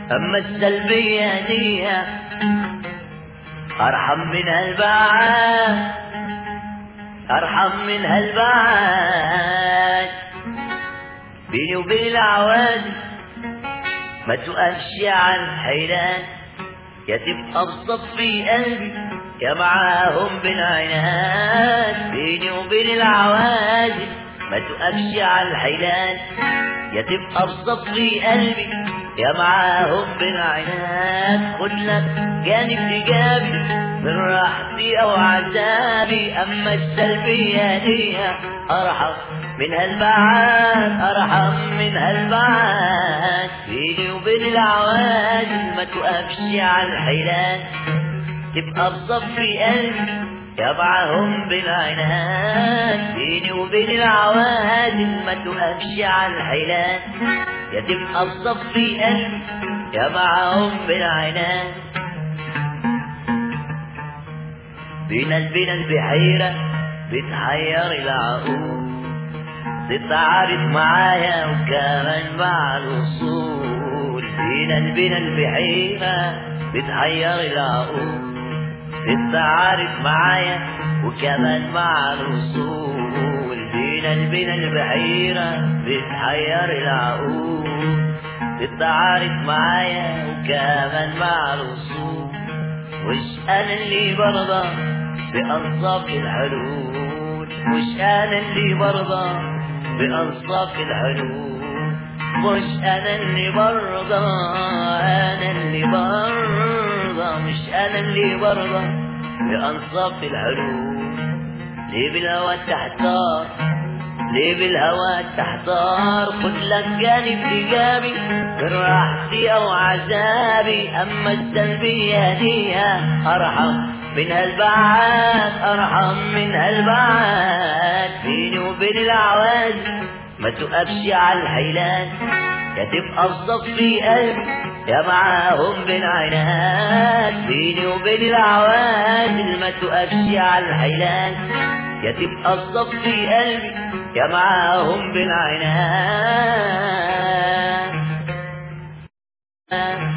أما السلبية دي أرحم من هالبعاد أرحم من هالبعاد بيني وبين العواد ما تقفش عن حيران يا تبقى بصفي قلبي يا معاهم بالعناد بيني وبين العوادل ما تقفش على الحيلان يا تبقى بصفي قلبي يا معاهم بالعناد خد لك جانب ايجابي من راحتي او عذابي اما السلبيه دي ارحم من هالبعاد ارحم من هالبعاد بيني وبين العوادل ما توقفش على الحيلان تبقى بصفي قلبي يا معاهم بالعناد بيني وبين العوادل ما توقفش على الحيلان يا تبقى بصفي قلبي يا معاهم بالعناد بين البين البحيرة بتحير العقول تتعارف معايا وكمان مع الوصول بين البين البحيرة بتحير العقول تتعارف معايا وكمان مع الوصول بين البين البحيرة بتحير العقول تتعارف معايا وكمان مع الوصول مش انا اللي برضى بأنصاف الحلول مش انا اللي برضى بأنصاف الحلول مش انا اللي برضى انا اللي برضى مش انا اللي برضى بأنصاف الحلول ليه بالهوى تحتار ليه بالهوى تحتار خد لك جانب ايجابي من راحتي او عذابي اما السلبيه دي ارحم من هالبعاد ارحم من هالبعاد بيني وبين العواد ما تقفش على الحيلان يا تبقى بصفي قلبي يا معاهم بالعناد بيني وبين العوادل ما تقفش على الحيلان يا تبقى بصفي قلبي يا معاهم بالعناد